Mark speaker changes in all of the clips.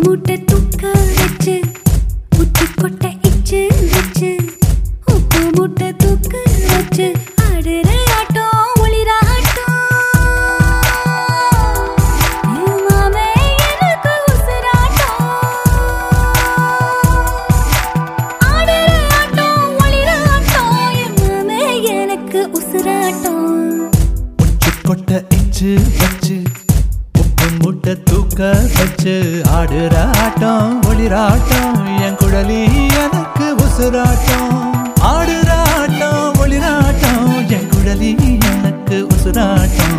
Speaker 1: மூட்டை தூக்க வச்சு உச்சி கொட்டை இச்சு வச்சு உப்பு மூட்டை தூக்க வச்சு ஆடுற ஆட்டம் ஒளிர ஆட்டம் என் மாமே எனக்கு உசுராட்டம் ஆடுற ஆட்டம் ஒளிர ஆட்டம் என் மாமே எனக்கு உசுராட்டம்
Speaker 2: உச்சி கொட்ட இச்சு வச்சு உப்பு முட்டை தூக்க வச்சு ஆடுற ஆட்டம் ஒளிராட்டம் என் குழலி எனக்கு உசுராட்டம் ஆடுற ஆட்டம் ஒளிராட்டம் என் குழலி எனக்கு உசுராட்டம்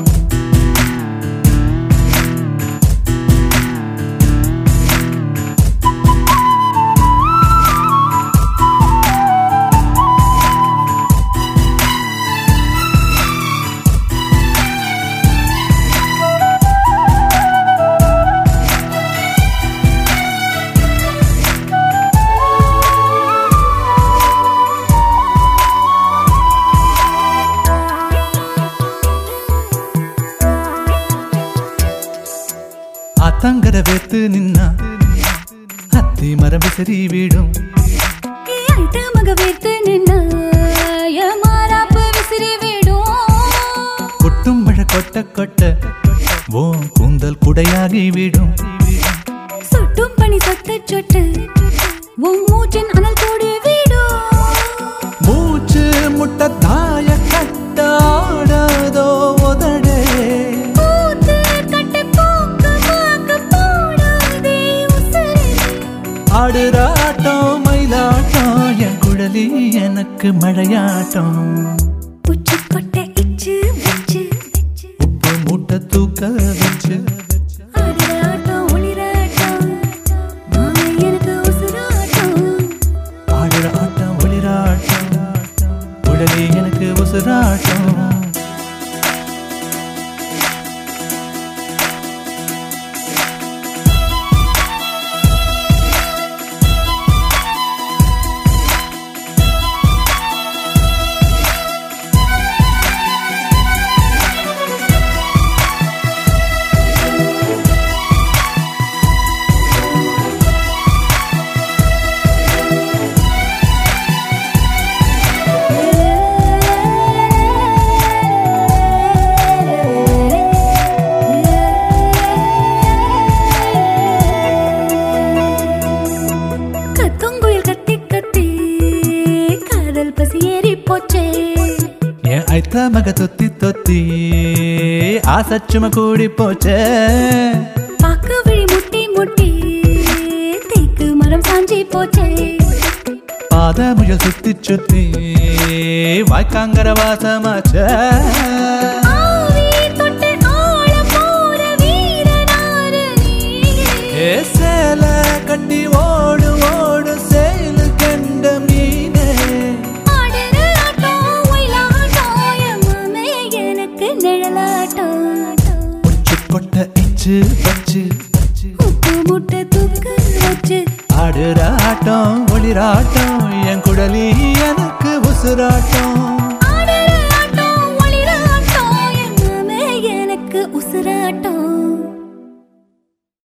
Speaker 2: ಆತಂಗದ ಬೆತ್ತು ನಿನ್ನ ಹತ್ತಿ ಮರ ಬಿಸಿರಿ ಬೀಡು
Speaker 1: ஐட்ட மக வைத்து நின்ன மாறாப்பு விசிறி விடும்
Speaker 2: கொட்டும்பழ கொட்ட கொட்ட ஓ கூந்தல் குடையாகி விடும்
Speaker 1: சொட்டும் பனி சொத்த சொட்டு உன் மூச்சின் அனல் கூடி விடும்
Speaker 2: மூச்சு முட்ட தாய கட்டாடதோ உதடே
Speaker 1: பூத்து கட்டு பூக்கு மாக்கு போடாதே உசுரே
Speaker 2: ஆடுறாட்டம் மயிலாட்டம் என் குழலி எனக்கு மழையாட்டம்
Speaker 1: உச்சி கொட்டை இச்சு வச்சு
Speaker 2: உப்பு மூட்டை தூக்க வச்சு
Speaker 1: ஆடுற ஆட்டம் ஒளிராட்டம் மாமே எனக்கு உசுராட்டம்
Speaker 2: ஆடுற ஆட்டம் ஒளிராட்டம் குழலி எனக்கு உசுராட்டம்
Speaker 1: கத்துங்குயில் கத்தி கத்தி காதல் பசி ஏறி போச்சே
Speaker 2: என் ஐத்த மக தொத்தி தொத்தி ஆசச்சும கூடி போச்சே
Speaker 1: பாக்கு விழி முட்டி முட்டி தேக்கு மரம் சாஞ்சி போச்சே
Speaker 2: பாத முயல் சுத்தி சுத்தி வாய்க்காங்கர வாசமாச்சே
Speaker 1: ஆவி தொட்டு ஆள போற வீரனாரு நீயே.
Speaker 2: ஏ சேல கட்டி ஓடு ஓடு சேலு கண்ட மீனே
Speaker 1: ஆடுற ஆட்டம், ஒயிலாட்டம், என் மாமே எனக்கு நிழலாட்டம்.
Speaker 2: உச்சி கொட்ட இச்சு வச்சு
Speaker 1: உப்பு முட்டை தூக்க வச்சு
Speaker 2: ஆடுற ஆட்டம் ஒளிராட்டம் என் குடலி எனக்கு உசுராட்டம்